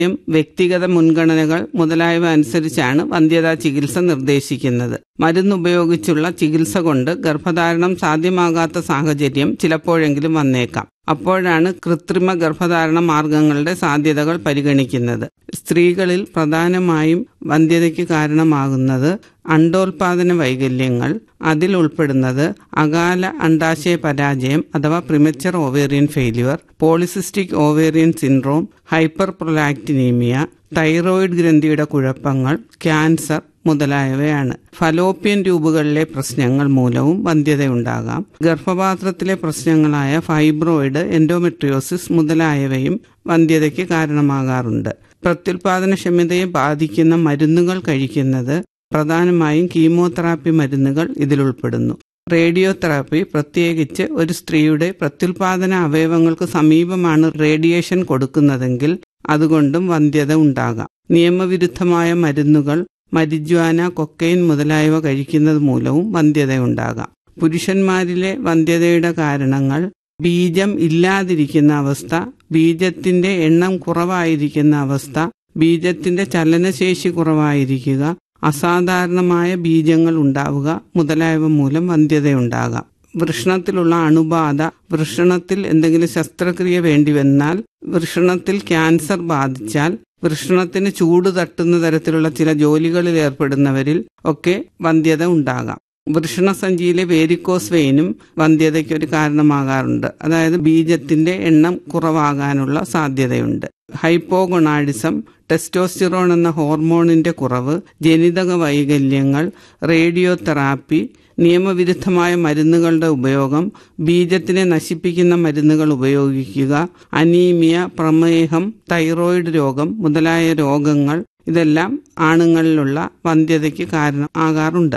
യും വ്യക്തിഗത മുൻഗണനകൾ മുതലായവ അനുസരിച്ചാണ് വന്ധ്യതാ ചികിത്സ നിർദ്ദേശിക്കുന്നത് മരുന്നുപയോഗിച്ചുള്ള ചികിത്സ കൊണ്ട് ഗർഭധാരണം സാധ്യമാകാത്ത സാഹചര്യം ചിലപ്പോഴെങ്കിലും വന്നേക്കാം അപ്പോഴാണ് കൃത്രിമ ഗർഭധാരണ മാർഗങ്ങളുടെ സാധ്യതകൾ പരിഗണിക്കുന്നത് സ്ത്രീകളിൽ പ്രധാനമായും വന്ധ്യതയ്ക്ക് കാരണമാകുന്നത് അണ്ടോൽപാദന വൈകല്യങ്ങൾ അതിൽ ഉൾപ്പെടുന്നത് അകാല അണ്ടാശയ പരാജയം അഥവാ premature ovarian failure polycystic ovarian syndrome hyperprolactinaemia thyroid ഗ്രന്ഥിയുടെ കുഴപ്പങ്ങൾ ക്യാൻസർ മുതലായവയാണ് ഫലോപ്യൻ ട്യൂബുകളിലെ പ്രശ്നങ്ങൾ മൂലവും വന്ധ്യതയുണ്ടാകാം ഗർഭപാത്രത്തിലെ പ്രശ്നങ്ങളായ ഫൈബ്രോയിഡ് എൻഡോമെട്രിയോസിസ് മുതലായവയും വന്ധ്യതയ്ക്ക് കാരണമാകാറുണ്ട് പ്രത്യുൽപാദനക്ഷമതയെ ബാധിക്കുന്ന മരുന്നുകൾ കഴിക്കുന്നത് പ്രധാനമായും കീമോതെറാപ്പി മരുന്നുകൾ ഇതിലുൾപ്പെടുന്നു റേഡിയോതെറാപ്പി പ്രത്യേകിച്ച് ഒരു സ്ത്രീയുടെ പ്രത്യുൽപാദന അവയവങ്ങൾക്ക് സമീപമാണ് റേഡിയേഷൻ കൊടുക്കുന്നതെങ്കിൽ അതുകൊണ്ടും വന്ധ്യത ഉണ്ടാകാം നിയമവിരുദ്ധമായ മരുന്നുകൾ മരിജ്വാന കൊക്കൈൻ മുതലായവ കഴിക്കുന്നത് മൂലവും വന്ധ്യതയുണ്ടാകാം പുരുഷന്മാരിലെ വന്ധ്യതയുടെ കാരണങ്ങൾ ബീജം ഇല്ലാതിരിക്കുന്ന അവസ്ഥ ബീജത്തിന്റെ എണ്ണം കുറവായിരിക്കുന്ന അവസ്ഥ ബീജത്തിന്റെ ചലനശേഷി കുറവായിരിക്കുക അസാധാരണമായ ബീജങ്ങൾ ഉണ്ടാവുക മുതലായവ മൂലം വന്ധ്യതയുണ്ടാകാം വൃഷണത്തിലുള്ള അണുബാധ വൃഷണത്തിൽ എന്തെങ്കിലും ശസ്ത്രക്രിയ വേണ്ടിവന്നാൽ വൃഷണത്തിൽ ക്യാൻസർ ബാധിച്ചാൽ വൃഷണത്തിന് ചൂട് തട്ടുന്ന തരത്തിലുള്ള ചില ജോലികളിൽ ഏർപ്പെടുന്നവരിൽ ഒക്കെ വന്ധ്യത ഉണ്ടാകാം വൃഷണസഞ്ചിയിലെ വേരിക്കോസ് വെയിനും വന്ധ്യതയ്ക്ക് ഒരു കാരണമാകാറുണ്ട് അതായത് ബീജത്തിന്റെ എണ്ണം കുറവാകാനുള്ള സാധ്യതയുണ്ട് ഹൈപ്പോഗൊണാഡിസം ടെസ്റ്റോസ്റ്റിറോൺ എന്ന ഹോർമോണിന്റെ കുറവ് ജനിതക വൈകല്യങ്ങൾ റേഡിയോ തെറാപ്പി നിയമവിരുദ്ധമായ മരുന്നുകളുടെ ഉപയോഗം ബീജത്തിനെ നശിപ്പിക്കുന്ന മരുന്നുകൾ ഉപയോഗിക്കുക അനീമിയ പ്രമേഹം തൈറോയിഡ് രോഗം മുതലായ രോഗങ്ങൾ ഇതെല്ലാം ആണുങ്ങളിലുള്ള വന്ധ്യതയ്ക്ക് കാരണം ആകാറുണ്ട്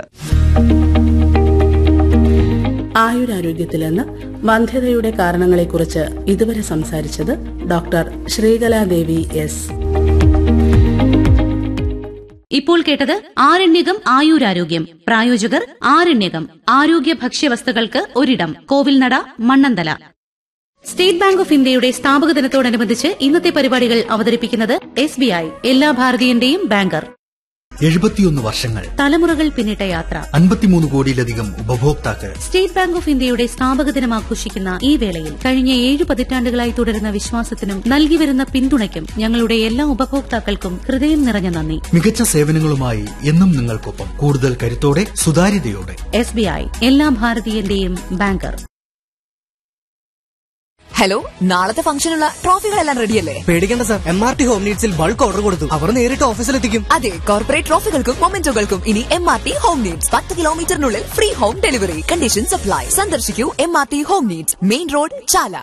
ആയുരാരോഗ്യത്തിൽ നിന്ന് വന്ധ്യതയുടെ കാരണങ്ങളെക്കുറിച്ച് ഇതുവരെ സംസാരിച്ചത് ഡോക്ടർ ശ്രീകലാദേവി എസ് ഇപ്പോൾ കേട്ടത് ആരണ്യകം ആയുരാരോഗ്യം പ്രായോജകർ ആരണ്യകം ആരോഗ്യ ഭക്ഷ്യവസ്തുക്കൾക്ക് ഒരിടം Kovilnada Mannanthala State Bank of ഇന്ത്യയുടെ സ്ഥാപക ദിനത്തോടനുബന്ധിച്ച് ഇന്നത്തെ പരിപാടികൾ അവതരിപ്പിക്കുന്നത് എസ് ബി ഐ എല്ലാ ഭാരതീയന്റെയും ബാങ്കർ എഴുപത്തിയൊന്ന് വർഷങ്ങൾ തലമുറകൾ പിന്നിട്ട യാത്ര അൻപത്തിമൂന്ന് കോടിയിലധികം ഉപഭോക്താക്കൾ സ്റ്റേറ്റ് ബാങ്ക് ഓഫ് ഇന്ത്യയുടെ സ്ഥാപക ദിനം ആഘോഷിക്കുന്ന ഈ വേളയിൽ കഴിഞ്ഞ ഏഴ് പതിറ്റാണ്ടുകളായി തുടരുന്ന വിശ്വാസത്തിനും നൽകിവരുന്ന പിന്തുണയ്ക്കും ഞങ്ങളുടെ എല്ലാ ഉപഭോക്താക്കൾക്കും ഹൃദയം നിറഞ്ഞ നന്ദി മികച്ച സേവനങ്ങളുമായി എന്നും നിങ്ങൾക്കൊപ്പം കൂടുതൽ കരുത്തോടെ സുതാര്യതയോടെ എസ് ബി ഐ എല്ലാ ഭാരതീയന്റെയും ബാങ്കർ ഹലോ നാളത്തെ ഫംഗ്ഷനുള്ള ട്രോഫികളെല്ലാം റെഡിയല്ലേ പേടിക്കേണ്ട sir M R T home നീഡ്സിൽ ബൾക്ക് ഓർഡർ കൊടുത്തു അവർ നേരിട്ട് ഓഫീസിലെത്തിക്കും അതെ കോർപ്പറേറ്റ് ട്രോഫികൾക്കും മൊമെന്റോകൾക്കും ഇനി M R T home needs പത്ത് കിലോമീറ്ററിനുള്ളിൽ free home delivery condition supply സന്ദർശിക്കൂ M R T home needs main road Chala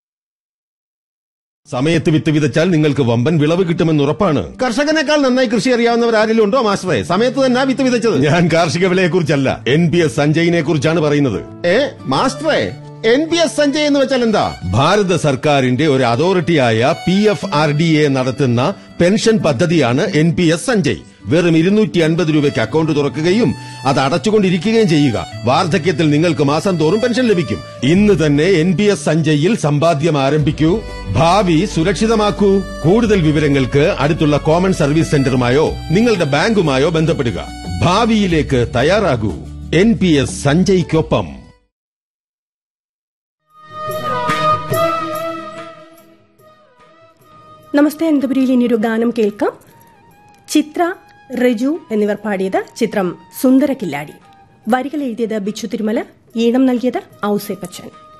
സമയത്ത് വിത്ത് വിതച്ചാൽ നിങ്ങൾക്ക് വമ്പൻ വിളവ് കിട്ടുമെന്ന് ഉറപ്പാണ് കർഷകനേക്കാൾ നന്നായി കൃഷി അറിയാവുന്നവർ ആരെങ്കിലും ഉണ്ടോ മാസ്റ്ററെ സമയത്ത് തന്നെ വിത്ത് വിതച്ചത് ഞാൻ കാർഷിക വിലയെ കുറിച്ചല്ല എൻ പി എസ് സഞ്ജയിനെ കുറിച്ചാണ് പറയുന്നത് ഏ മാസ്റ്ററെ എൻ പി എസ് സഞ്ജയ് എന്ന് വെച്ചാൽ എന്താ ഭാരത സർക്കാരിന്റെ ഒരു അതോറിറ്റിയായ P F R D A നടത്തുന്ന പെൻഷൻ പദ്ധതിയാണ് എൻ പി എസ് സഞ്ജയ് വെറും ഇരുന്നൂറ്റി അൻപത് രൂപയ്ക്ക് അക്കൗണ്ട് തുറക്കുകയും അത് അടച്ചുകൊണ്ടിരിക്കുകയും ചെയ്യുക വാർദ്ധക്യത്തിൽ നിങ്ങൾക്ക് മാസം തോറും പെൻഷൻ ലഭിക്കും ഇന്ന് തന്നെ എൻ പി എസ് സഞ്ജയിൽ സമ്പാദ്യം ആരംഭിക്കൂ ഭാവി സുരക്ഷിതമാക്കൂ കൂടുതൽ വിവരങ്ങൾക്ക് അടുത്തുള്ള കോമൺ സർവീസ് സെന്ററുമായോ നിങ്ങളുടെ ബാങ്കുമായോ ബന്ധപ്പെടുക ഭാവിയിലേക്ക് തയ്യാറാകൂ എൻ പി എസ് സഞ്ജയ്ക്കൊപ്പം നമസ്തേ അനന്തപുരിയിൽ ഇനിയൊരു ഗാനം കേൾക്കാം ചിത്ര റജു എന്നിവർ പാടിയത് ചിത്രം സുന്ദര കില്ലാടി വരികൾ എഴുതിയത് ബിച്ചു തിരുമല ഈണം നൽകിയത് ഔസേ പച്ചൻ